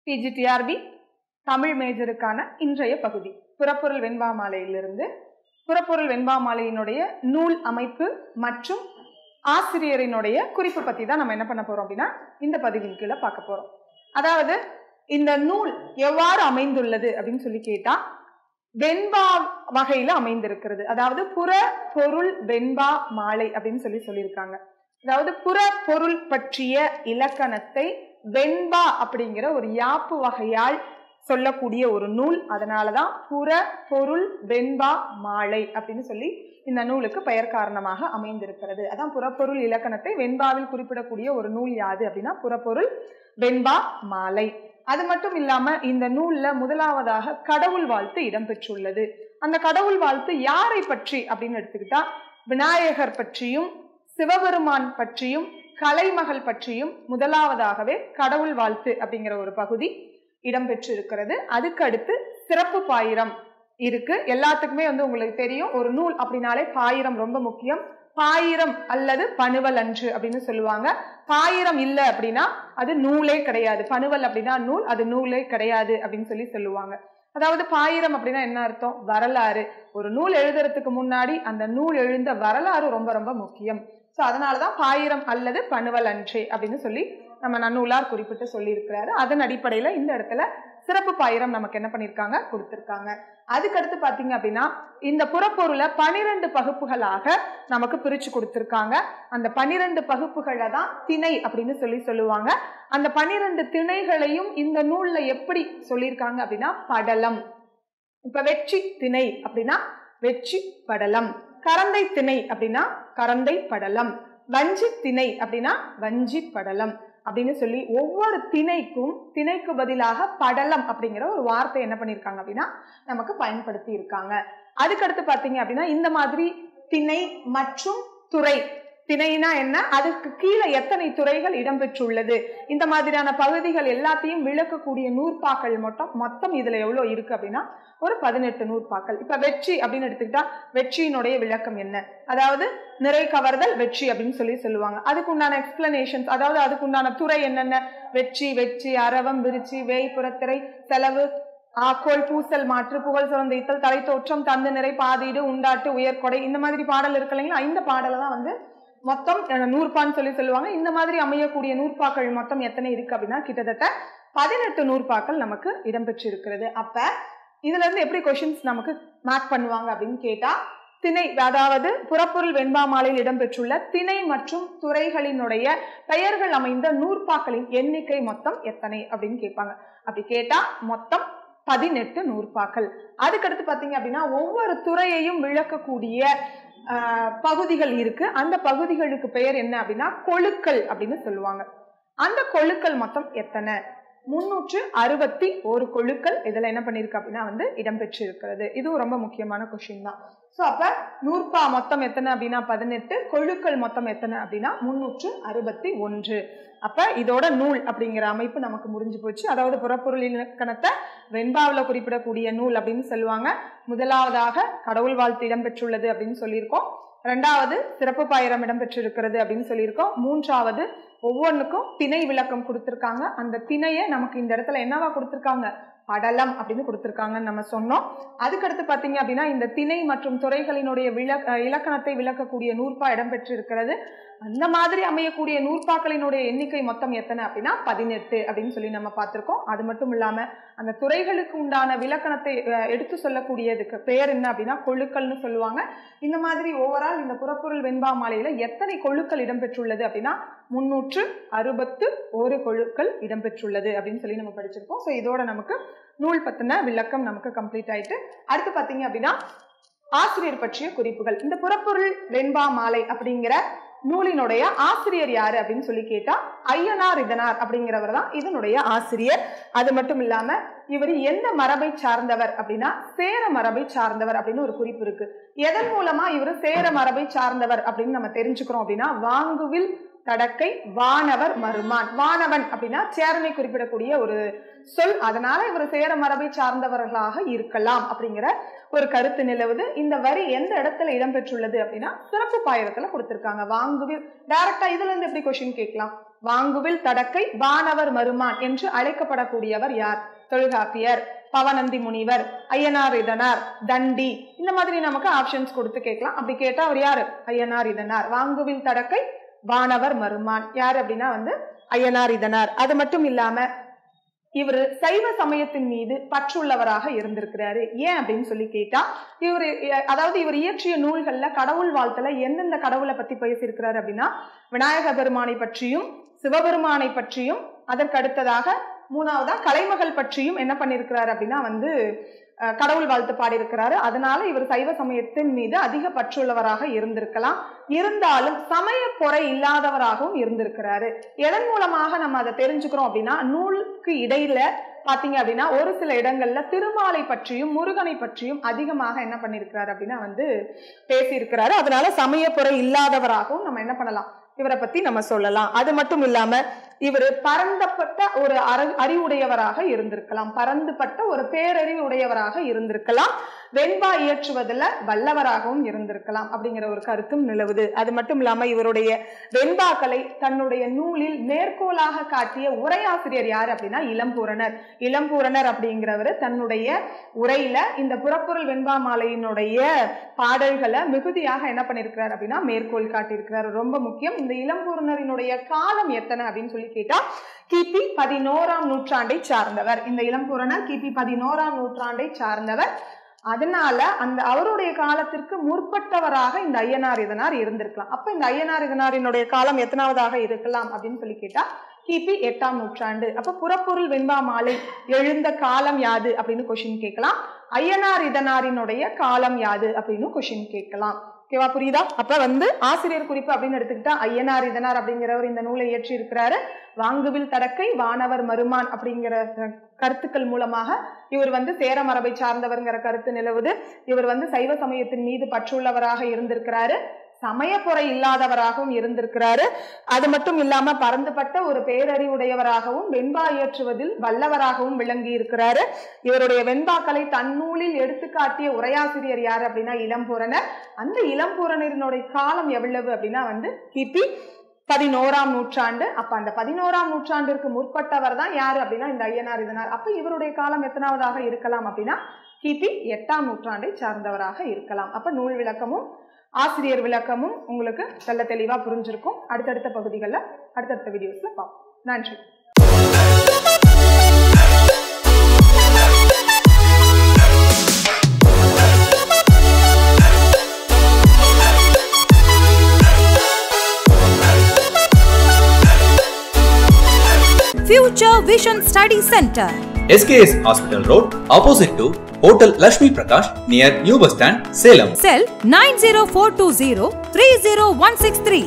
PGTRB Tamil மேஜருக்கான இன்றைய பகுதி புறப்பொருள் வெண்பா மாலையிலிருந்து புறப்பொருள் வெண்பா மாலையினுடைய நூல் அமைப்பு மற்றும் ஆசிரியரினுடைய குறிப்பு பத்தி தான் நம்ம என்ன பண்ண போறோம் அப்படின்னா இந்த பதிவின் கீழே பார்க்க போறோம் அதாவது இந்த நூல் எவ்வாறு அமைந்துள்ளது அப்படின்னு சொல்லி கேட்டா வெண்பா வகையில அமைந்திருக்கிறது அதாவது புற பொருள் வெண்பா மாலை அப்படின்னு சொல்லி சொல்லியிருக்காங்க அதாவது புற பொருள் பற்றிய இலக்கணத்தை வெண்பா அப்படிங்கிற ஒரு யாப்பு வகையால் சொல்லக்கூடிய ஒரு நூல் அதனாலதான் புற பொருள் வெண்பா மாலை அப்படின்னு சொல்லி இந்த நூலுக்கு பெயர் காரணமாக அமைந்திருக்கிறது அதான் புறப்பொருள் இலக்கணத்தை வெண்பாவில் குறிப்பிடக்கூடிய ஒரு நூல் யாது அப்படின்னா புறப்பொருள் வெண்பா மாலை அது மட்டும் இல்லாம இந்த நூல்ல முதலாவதாக கடவுள் வாழ்த்து இடம்பெற்றுள்ளது அந்த கடவுள் வாழ்த்து யாரை பற்றி அப்படின்னு எடுத்துக்கிட்டா விநாயகர் பற்றியும் சிவபெருமான் பற்றியும் கலைமகள் பற்றியும் முதலாவதாகவே கடவுள் வாழ்த்து அப்படிங்கிற ஒரு பகுதி இடம்பெற்று இருக்கிறது அதுக்கு அடுத்து சிறப்பு பாயிரம் இருக்கு எல்லாத்துக்குமே வந்து உங்களுக்கு தெரியும் ஒரு நூல் அப்படின்னாலே பாயிரம் ரொம்ப முக்கியம் பாயிரம் அல்லது பனுவல் அன்று அப்படின்னு சொல்லுவாங்க பாயிரம் இல்லை அப்படின்னா அது நூலே கிடையாது பனுவல் அப்படின்னா நூல் அது நூலே கிடையாது அப்படின்னு சொல்லி சொல்லுவாங்க அதாவது பாயிரம் அப்படின்னா என்ன அர்த்தம் வரலாறு ஒரு நூல் எழுதுறதுக்கு முன்னாடி அந்த நூல் எழுந்த வரலாறு ரொம்ப ரொம்ப முக்கியம் ஸோ அதனாலதான் பாயிரம் அல்லது பனுவல் அன்றே அப்படின்னு சொல்லி நம்ம நன்னூலார் குறிப்பிட்டு சொல்லியிருக்கிறாரு அதன் அடிப்படையில இந்த இடத்துல சிறப்பு பாயிரம் நமக்கு என்ன பண்ணியிருக்காங்க கொடுத்துருக்காங்க அதுக்கடுத்து பாத்தீங்க அப்படின்னா இந்த புறப்பொருளை பனிரெண்டு பகுப்புகளாக நமக்கு பிரிச்சு கொடுத்துருக்காங்க அந்த பனிரெண்டு பகுப்புகளை தான் திணை அப்படின்னு சொல்லி சொல்லுவாங்க அந்த பனிரெண்டு திணைகளையும் இந்த நூல்ல எப்படி சொல்லியிருக்காங்க அப்படின்னா படலம் இப்ப வெற்றி திணை அப்படின்னா வெற்றி படலம் கரந்தை திணை அப்படின்னா கரந்தை படலம் வஞ்சி திணை அப்படின்னா வஞ்சி படலம் அப்படின்னு சொல்லி ஒவ்வொரு திணைக்கும் திணைக்கு பதிலாக படலம் அப்படிங்கிற ஒரு வார்த்தை என்ன பண்ணியிருக்காங்க அப்படின்னா நமக்கு பயன்படுத்தி இருக்காங்க அதுக்கடுத்து பார்த்தீங்க அப்படின்னா இந்த மாதிரி திணை மற்றும் துறை திணைனா என்ன அதுக்கு கீழே எத்தனை துறைகள் இடம்பெற்றுள்ளது இந்த மாதிரியான பகுதிகள் எல்லாத்தையும் விளக்கக்கூடிய நூற்பாக்கள் மொத்தம் மொத்தம் இதுல எவ்வளவு இருக்கு அப்படின்னா ஒரு பதினெட்டு நூற்பாக்கள் இப்ப வெற்றி அப்படின்னு எடுத்துக்கிட்டா வெற்றியினுடைய விளக்கம் என்ன அதாவது நிறை கவர்தல் வெற்றி அப்படின்னு சொல்லி சொல்லுவாங்க அதுக்கு உண்டான எக்ஸ்பிளனேஷன்ஸ் அதாவது அதுக்கு உண்டான துறை என்னென்ன வெற்றி வெற்றி அரவம் விருச்சி வேய் புறத்திரை செலவு ஆக்கோல் பூசல் மாற்று புகழ் சுரந்தித்தல் தலை தோற்றம் தந்து நிறை பாதீடு உண்டாட்டு உயர்கொடை இந்த மாதிரி பாடல் இருக்கு இல்லைங்களா இந்த பாடலை தான் வந்து மொத்தம் நூற்பான்னு சொல்லி சொல்லுவாங்க இந்த மாதிரி அமையக்கூடிய நூற்பாக்கள் மொத்தம் எத்தனை இருக்கு அப்படின்னா கிட்டத்தட்ட பதினெட்டு நூற்பாக்கள் நமக்கு இடம்பெற்று இருக்கிறது அப்ப இதுல இருந்து எப்படி கொஷின்ஸ் நமக்கு மார்க் பண்ணுவாங்க அப்படின்னு கேட்டா திணை அதாவது புறப்பொருள் வெண்பா மாலையில் இடம்பெற்றுள்ள திணை மற்றும் துறைகளினுடைய பெயர்கள் அமைந்த நூற்பாக்களின் எண்ணிக்கை மொத்தம் எத்தனை அப்படின்னு கேட்பாங்க அப்படி கேட்டா மொத்தம் பதினெட்டு நூற்பாக்கள் அதுக்கடுத்து பாத்தீங்க அப்படின்னா ஒவ்வொரு துறையையும் விளக்கக்கூடிய பகுதிகள் இருக்கு அந்த பகுதிகளுக்கு பெயர் என்ன அப்படின்னா கொழுக்கள் அப்படின்னு சொல்லுவாங்க அந்த கொழுக்கள் மொத்தம் எத்தனை முன்னூற்று அறுபத்தி ஒரு கொழுக்கள் இதுல என்ன பண்ணிருக்கு அப்படின்னா வந்து இடம்பெற்று இருக்கிறது இதுவும் ரொம்ப முக்கியமான கொஸ்டின் தான் ஸோ அப்ப நூற்பா மொத்தம் எத்தனை அப்படின்னா பதினெட்டு கொழுக்கள் மொத்தம் எத்தனை அப்படின்னா முன்னூற்று அறுபத்தி ஒன்று அப்ப இதோட நூல் அப்படிங்கிற அமைப்பு நமக்கு முடிஞ்சு போச்சு அதாவது புறப்பொருள் இலக்கணத்தை வெண்பாவில் குறிப்பிடக்கூடிய நூல் அப்படின்னு சொல்லுவாங்க முதலாவதாக கடவுள் வாழ்த்து இடம்பெற்றுள்ளது அப்படின்னு சொல்லியிருக்கோம் ரெண்டாவது சிறப்பு பாயிரம் இடம்பெற்றிருக்கிறது அப்படின்னு சொல்லியிருக்கோம் மூன்றாவது ஒவ்வொன்றுக்கும் திணை விளக்கம் கொடுத்துருக்காங்க அந்த திணையை நமக்கு இந்த இடத்துல என்னவா கொடுத்துருக்காங்க படலம் அப்படின்னு கொடுத்துருக்காங்கன்னு நம்ம சொன்னோம் அதுக்கடுத்து பார்த்தீங்க அப்படின்னா இந்த திணை மற்றும் துறைகளினுடைய விளக்க இலக்கணத்தை விளக்கக்கூடிய நூற்பா இடம்பெற்று இருக்கிறது அந்த மாதிரி அமையக்கூடிய நூற்பாக்களினுடைய எண்ணிக்கை மொத்தம் எத்தனை அப்படின்னா பதினெட்டு அப்படின்னு சொல்லி நம்ம பார்த்துருக்கோம் அது மட்டும் இல்லாம அந்த துறைகளுக்கு உண்டான விளக்கணத்தை எடுத்து சொல்லக்கூடியதுக்கு பெயர் என்ன அப்படின்னா கொழுக்கள்னு சொல்லுவாங்க இந்த மாதிரி ஓவரால் இந்த புறப்பொருள் வெண்பா மாலையில எத்தனை கொழுக்கள் இடம்பெற்றுள்ளது அப்படின்னா முன்னூற்று அறுபத்து ஒரு கொழுக்கள் இடம்பெற்றுள்ளது அப்படின்னு சொல்லி நம்ம படிச்சிருக்கோம் ஸோ இதோட நமக்கு நூல் பத்தின விளக்கம் நமக்கு கம்ப்ளீட் ஆயிட்டு அடுத்து பார்த்தீங்க அப்படின்னா ஆசிரியர் பற்றிய குறிப்புகள் இந்த புறப்பொருள் வெண்பா மாலை அப்படிங்கிற நூலினுடைய ஆசிரியர் யாரு அப்படின்னு சொல்லி கேட்டா ஐயனார் இதனார் அப்படிங்கிறவர் தான் இதனுடைய ஆசிரியர் அது மட்டும் இல்லாம இவர் எந்த மரபை சார்ந்தவர் அப்படின்னா சேர மரபை சார்ந்தவர் அப்படின்னு ஒரு குறிப்பு இருக்கு எதன் மூலமா இவர் சேர மரபை சார்ந்தவர் அப்படின்னு நம்ம தெரிஞ்சுக்கிறோம் அப்படின்னா வாங்குவில் தடக்கை வானவர் மருமான் வானவன் அப்படின்னா சேரனை குறிப்பிடக்கூடிய ஒரு சொல் அதனால இவர் சேர மரபை சார்ந்தவர்களாக இருக்கலாம் அப்படிங்கிற ஒரு கருத்து நிலவுது இந்த வரி எந்த இடத்துல இடம்பெற்றுள்ளது அப்படின்னா சிறப்பு பாயிரத்துல கொடுத்திருக்காங்க வாங்குவில் டைரக்டா இதுல இருந்து எப்படி கொஸ்டின் கேட்கலாம் வாங்குவில் தடக்கை வானவர் மருமான் என்று அழைக்கப்படக்கூடியவர் யார் தொல்காப்பியர் பவனந்தி முனிவர் ஐயனார் இதனார் தண்டி இந்த மாதிரி நமக்கு ஆப்ஷன்ஸ் கொடுத்து கேட்கலாம் அப்படி கேட்டா அவர் யாரு ஐயனார் இதனார் வாங்குவில் தடக்கை வானவர் மருமான் யார் அப்படின்னா வந்து ஐயனார் இதனார் அது மட்டும் இல்லாம இவர் சைவ சமயத்தின் மீது பற்றுள்ளவராக இருந்திருக்கிறாரு ஏன் அப்படின்னு சொல்லி கேட்டா இவர் அதாவது இவர் இயற்றிய நூல்கள்ல கடவுள் வாழ்த்துல எந்தெந்த கடவுளை பத்தி பேசியிருக்கிறாரு அப்படின்னா விநாயக பெருமானை பற்றியும் சிவபெருமானை பற்றியும் அதற்கு அடுத்ததாக மூணாவதா கலைமகள் பற்றியும் என்ன பண்ணியிருக்கிறாரு அப்படின்னா வந்து அஹ், கடவுள் வாழ்த்து பாடியிருக்கிறாரு அதனால இவர் சைவ சமயத்தின் மீது அதிக பற்றுள்ளவராக இருந்திருக்கலாம் இருந்தாலும் சமய குறை இல்லாதவராகவும் இருந்திருக்கிறாரு எதன் மூலமாக நம்ம அதை தெரிஞ்சுக்கிறோம் அப்படின்னா நூலுக்கு இடையில பாத்தீங்க அப்படின்னா ஒரு சில இடங்கள்ல திருமாலை பற்றியும் முருகனை பற்றியும் அதிகமாக என்ன பண்ணியிருக்கிறாரு அப்படின்னா வந்து பேசியிருக்கிறாரு அதனால சமயப்புறை இல்லாதவராகவும் நம்ம என்ன பண்ணலாம் இவரை பத்தி நம்ம சொல்லலாம் அது மட்டும் இல்லாம இவர் பரந்தப்பட்ட ஒரு அற- அறிவுடையவராக இருந்திருக்கலாம் பரந்துபட்ட ஒரு பேரறிவு உடையவராக இருந்திருக்கலாம் வெண்பா இயற்றுவதுல வல்லவராகவும் இருந்திருக்கலாம் அப்படிங்கிற ஒரு கருத்தும் நிலவுது அது மட்டும் இல்லாம இவருடைய வெண்பாக்களை தன்னுடைய நூலில் மேற்கோளாக காட்டிய உரையாசிரியர் யார் அப்படின்னா இளம்பூரணர் இளம்பூரணர் அப்படிங்கிறவர் தன்னுடைய உரையில இந்த புறப்பொருள் வெண்பா மாலையினுடைய பாடல்களை மிகுதியாக என்ன பண்ணியிருக்கிறார் அப்படின்னா மேற்கோள் காட்டியிருக்கிறார் ரொம்ப முக்கியம் இந்த இளம்பூரணரினுடைய காலம் எத்தனை அப்படின்னு சொல்லி கேட்டா கிபி பதினோராம் நூற்றாண்டை சார்ந்தவர் இந்த இளம்பூரணர் கிபி பதினோராம் நூற்றாண்டை சார்ந்தவர் அதனால அந்த அவருடைய காலத்திற்கு முற்பட்டவராக இந்த ஐயனார் இதனார் இருந்திருக்கலாம் அப்ப இந்த ஐயனார் இதனாரினுடைய காலம் எத்தனாவதாக இருக்கலாம் அப்படின்னு சொல்லி கேட்டா கிபி எட்டாம் நூற்றாண்டு அப்ப புறப்பொருள் வெண்பா மாலை எழுந்த காலம் யாது அப்படின்னு கொஸ்டின் கேட்கலாம் ஐயனார் இதனாரினுடைய காலம் யாது அப்படின்னு கொஸ்டின் கேட்கலாம் ஓகேவா புரியுதா அப்ப வந்து ஆசிரியர் குறிப்பு அப்படின்னு எடுத்துக்கிட்டா ஐயனார் இதனார் அப்படிங்கிறவர் இந்த நூலை இயற்றி இருக்கிறாரு வாங்குவில் தடக்கை வானவர் மருமான் அப்படிங்கிற அஹ், கருத்துக்கள் மூலமாக இவர் வந்து சேர மரபை சார்ந்தவர்ங்கிற கருத்து நிலவுது இவர் வந்து சைவ சமயத்தின் மீது பற்றுள்ளவராக இருந்திருக்கிறாரு சமயப்புறை இல்லாதவராகவும் இருந்திருக்கிறாரு அது மட்டும் இல்லாம பரந்துபட்ட ஒரு பேரறிவுடையவராகவும் வெண்பா இயற்றுவதில் வல்லவராகவும் விளங்கி இருக்கிறாரு இவருடைய வெண்பாக்களை தன்னூலில் எடுத்துக்காட்டிய உரையாசிரியர் யார் அப்படின்னா இளம்பூரணர் அந்த இளம்பூரணரினுடைய காலம் எவ்வளவு அப்படின்னா வந்து கிபி பதினோராம் நூற்றாண்டு அப்ப அந்த பதினோராம் நூற்றாண்டிற்கு முற்பட்டவர் தான் யாரு அப்படின்னா இந்த ஐயனார் இதனார் அப்ப இவருடைய காலம் எத்தனாவதாக இருக்கலாம் அப்படின்னா கிபி எட்டாம் நூற்றாண்டை சார்ந்தவராக இருக்கலாம் அப்ப நூல் விளக்கமும் ஆசிரியர் விளக்கமும் உங்களுக்கு நல்ல தெளிவா புரிஞ்சிருக்கும் அடுத்தடுத்த பகுதிகளில் அடுத்தடுத்த வீடியோஸ்ல பார்ப்போம் நன்றி Future Vision Study Center. SKS Hospital Road, opposite to Hotel Lakshmi Prakash, near New Bus Stand, Salem. Cell 90420 30163.